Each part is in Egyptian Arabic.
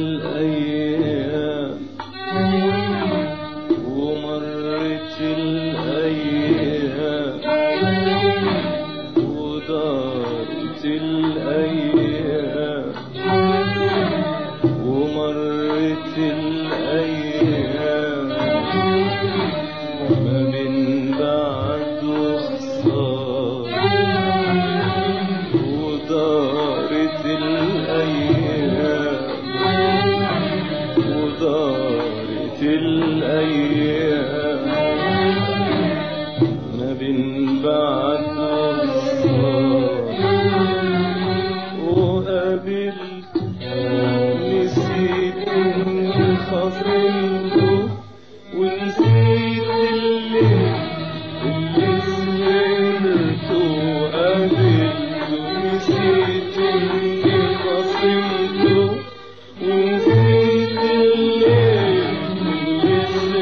الأيام ومرت الأيام ودارت الأيام ومرت الأيام ما من بعد وخسارة ودارت الأيام ودارت الأيام ما بين بعد وخسارة وقابلت نسيت إني خصمته ونسيت الليل اللي سهرته وقابلته نسيت إني خصمته ونسيت الليل اللي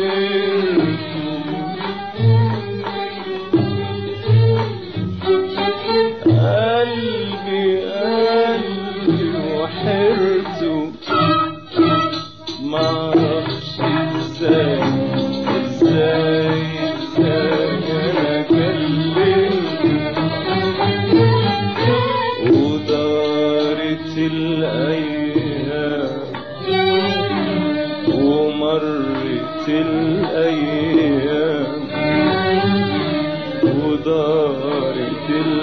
سهرته قلبي قلبي وحرته معرفش ازاي ازاي ازاي انا كلمته ودارت الايام ومرت الايام ودارت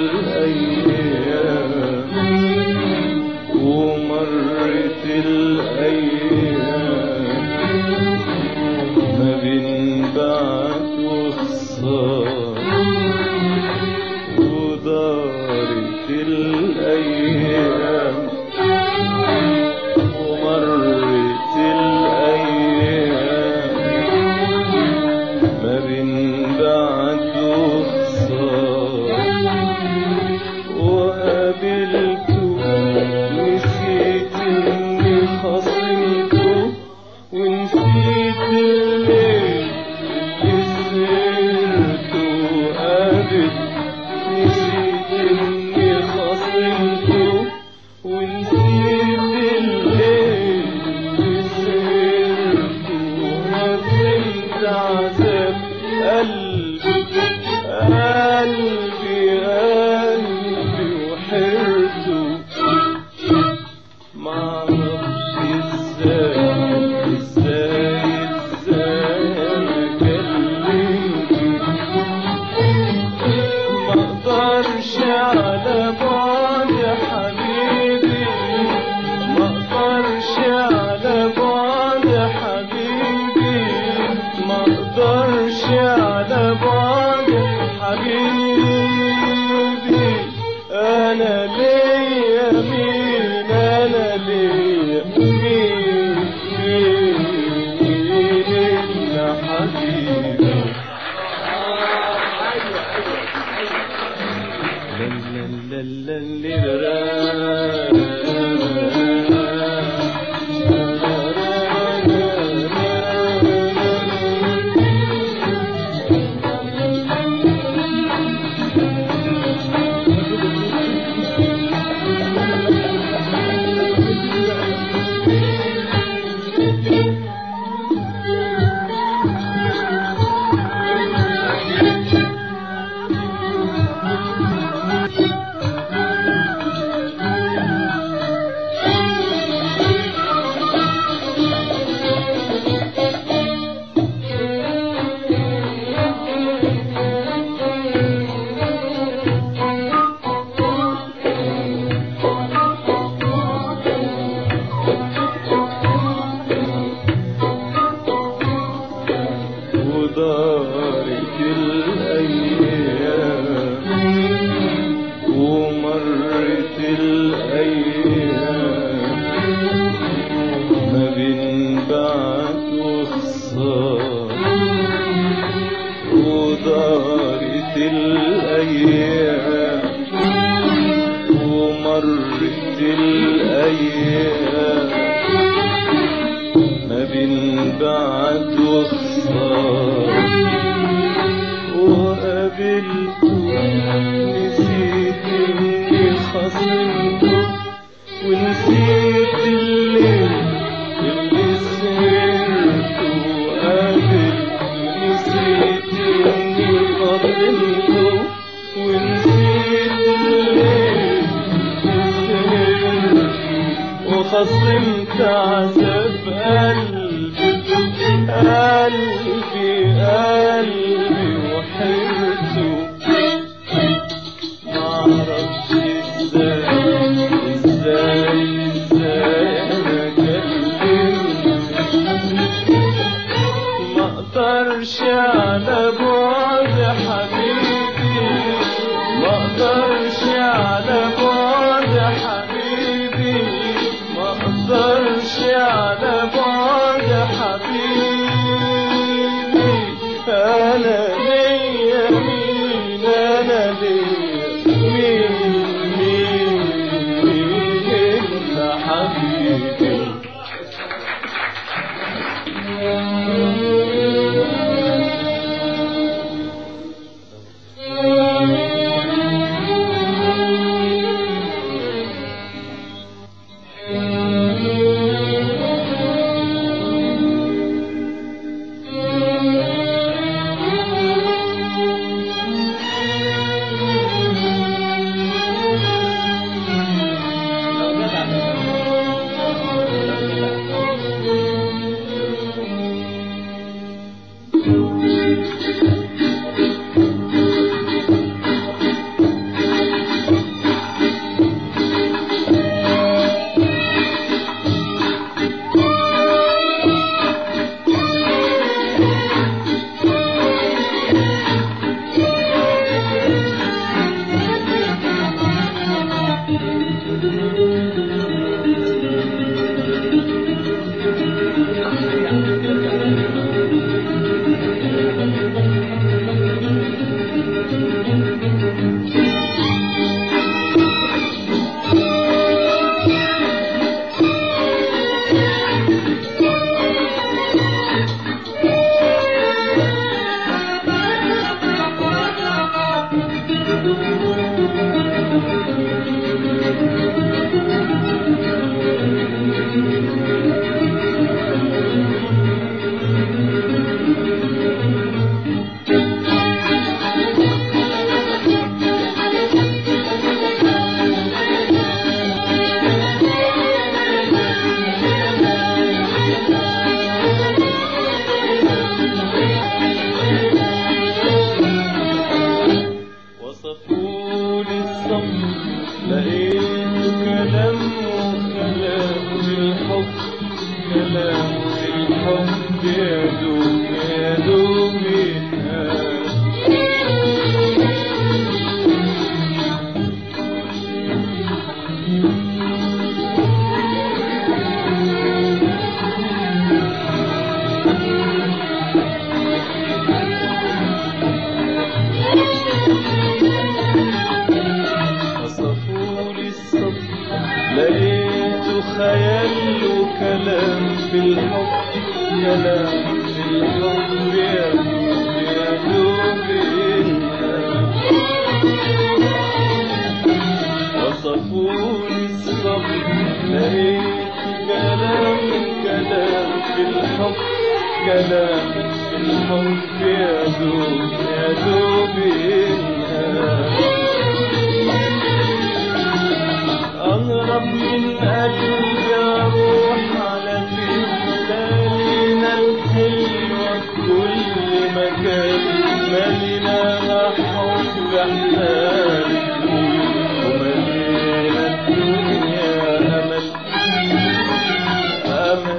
الايام ومرت الأيام ما بين بعد وخسارة ودارت الأيام ومرت الأيام ما بين بعد وخسارة وقابلته نسيت اني خصمته ونسيت الليل اللي سهرته قابلت نسيت اني خصمته ونسيت الليل اللي سهرته وهزمت عذاب قلبي قلبي قلبي وحرته معرفش ازاي ازاي ازاي انا كلمته مقدرش على بعد يا حبيبي مقدرش على بعد يا حبيبي مقدرش على بعد يا حبيبي انا ليا مين انا ليا مين مين الا حبيبي لا لا لا لا ودارت الأيام ومرت الأيام ما بين بعد وخسارة ودارت الأيام ومرت الأيام ما بين بعد وخسارة وقابلته نسيت إني خصمته ونسيت الليل عذاب قلبي قلبي قلبي وحيرته معرفش ازاي ازاي ازاي انا كلمت ما اقدرش على بعد حبيبي ما اقدرش على بعد حبيبي ما اقدرش على بعد حبيبي انا ليا مين انا ليا مين مين مين الا حبيبي وصفولي الصبر لقيت كلام وكلام في الحب كلام في الحب يا دوب يا دوب ينهار وصفولي الصبر لقيته خيال وكلام في الحب كلام في الحب يا دوب يا دوب ينهار وصفولي الصبر لقيت كلام كلام في الحب كلام في الحب يا دوب يا دوب ينهار أغرب من قلبي أروح على ليالينا الحلوة في كل مكان مليناها حب احلام وملينا الدنيا أمل أمل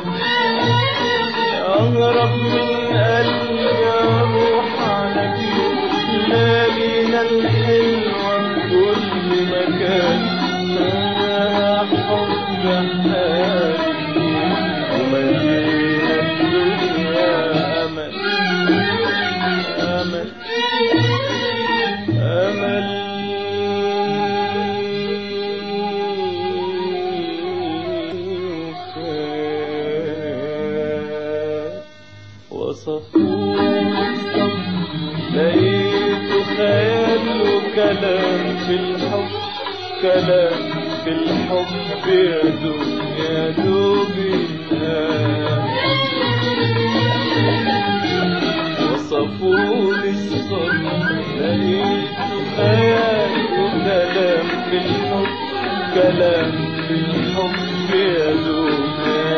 أغرب من قلبي أروح على ليالينا الحلوة في كل مكان مليناها حب احلام وملينا الدنيا أمل أمل أمل وصفوه لقيت خيال وكلام في الحب كلام في الحب يا دوب يا دوب ينهار وصفولي الصبر لقيت خيال وكلام في الحب كلام في الحب يا دوب يا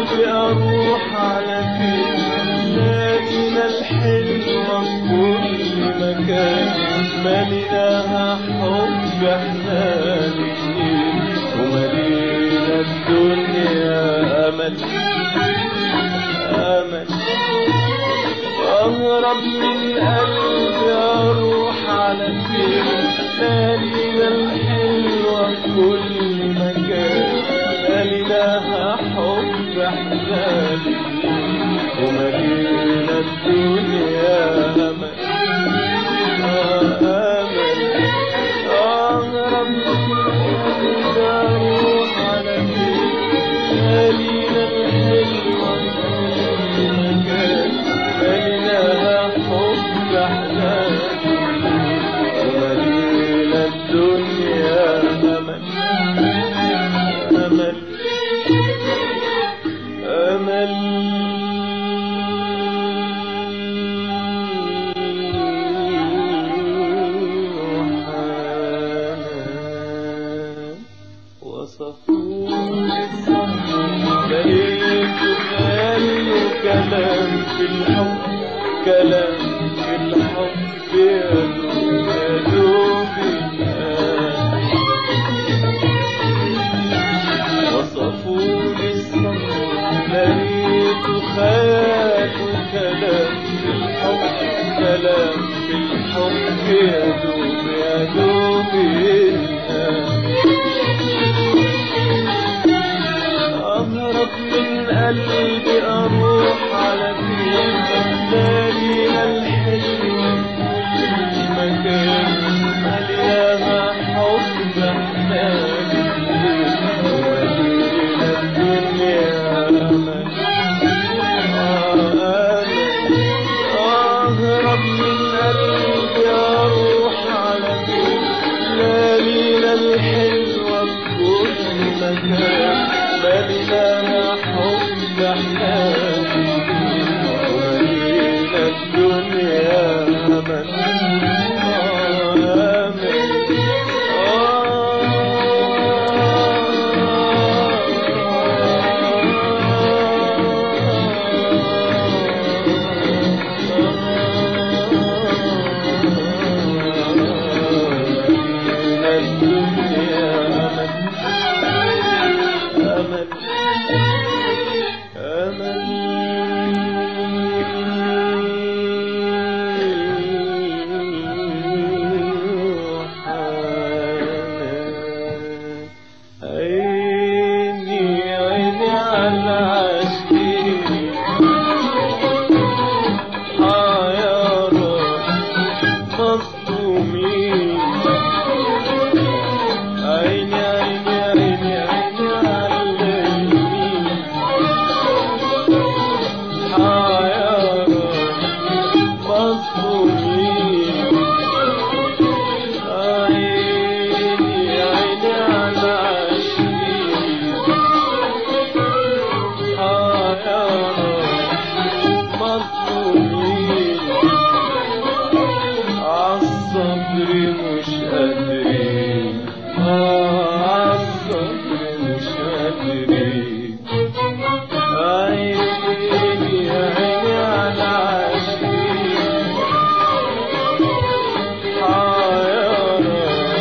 قلبي أروح على فين لقينا الحلوة في كل مكان مليناها حب احنا الاتنين وملينا الدنيا أمل أمل أهرب من قلبي أروح على فين مالينا الحلوة في كل مكان ماليناها حب أحلامي ومالينا الدنيا أمل آه أمل أهرب من قلبي أروح على فين مالينا الحلوة في كل مكان ماليناها حب أحلامي ومالينا الدنيا أمل أمل أمل وحنان وصفوني الصبر لقيت خيال وكلام في الحب كلام في الحب يا دوب يا دوب الآن وصفوني الصبر لقيت خيال وكلام في الحب كلام في الحب يا دوب يا دوب الآن أهرب من قلبي أروح على فين مالينا الحلم كل مكان ملياها حب أحلامي وملينا الدنيا أمل آه أمل أهرب من قلبي أروح على فين مالينا الحلوة في كل مكان ماليناها حب أحلامي ومالينا الدنيا أمل آه أمل مالينا الدنيا أمل أمل أمل وحنان عيني عيني على عشقي حيارى مصدومين عيني عيني عيني عيني على اليمين حيارى مصدومين عيني عيني على عشقي حيارى مصدومين عالصبر مش قادرين آه عالصبر مش قادرين عيني عيني على عشقي حيارى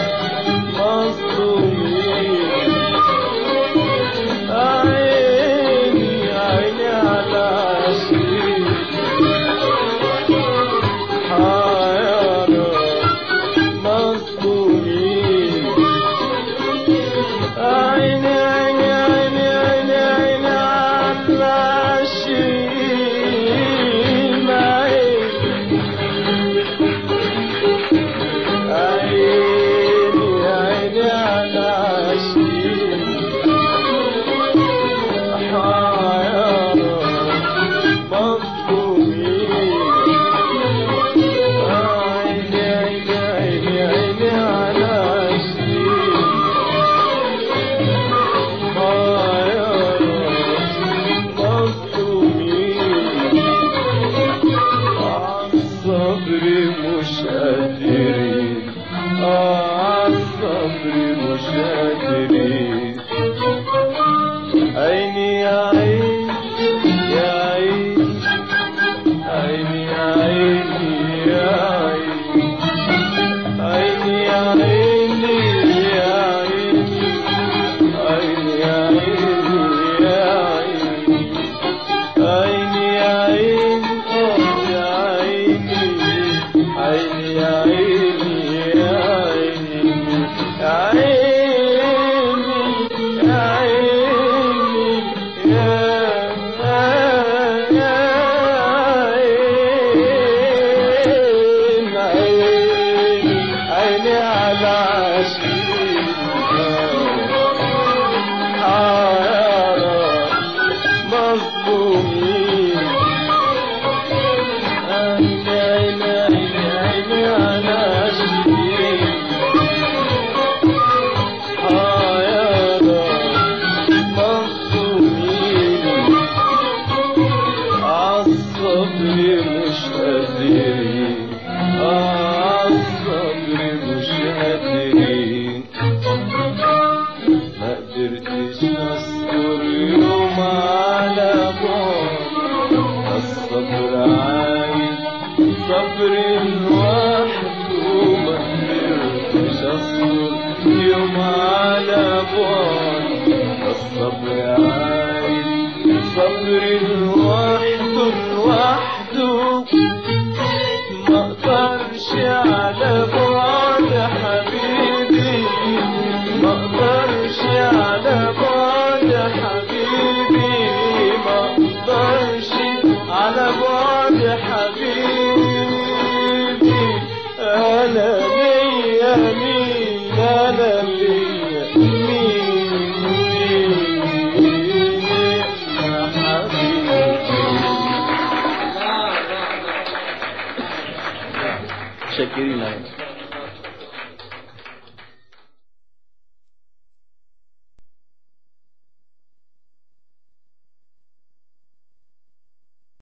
مصدومين عيني عيني على عشقي حيارى مصدومين عيني عيني عيني عيني عيني على عشقين عيني عيني على عشقين حيارى مصدومين عيني عيني عيني عيني على عشقين حيارى مصدومين عالصبر مش قادرين آه عالصبر مش قادرين عيني يا عين ناشئين عيارى مظلومين عين عين عين عين على ناشئين عيارى مظلومين عالصبر مش قادرين عالصبر مش قادرين ما قدرتش اصبر يوم على بعد الصبر عايز صبر لوحده ما قدرتش اصبر يوم على بعد الصبر عايز صبر لوحده لوحده ما اقدرش على بعد حبيبي ما اقدرش على بعد حبيبي ما اقدرش على بعد حبيبي انا ليا مين انا ليا مين مين يا حبيبي شاكرين عليك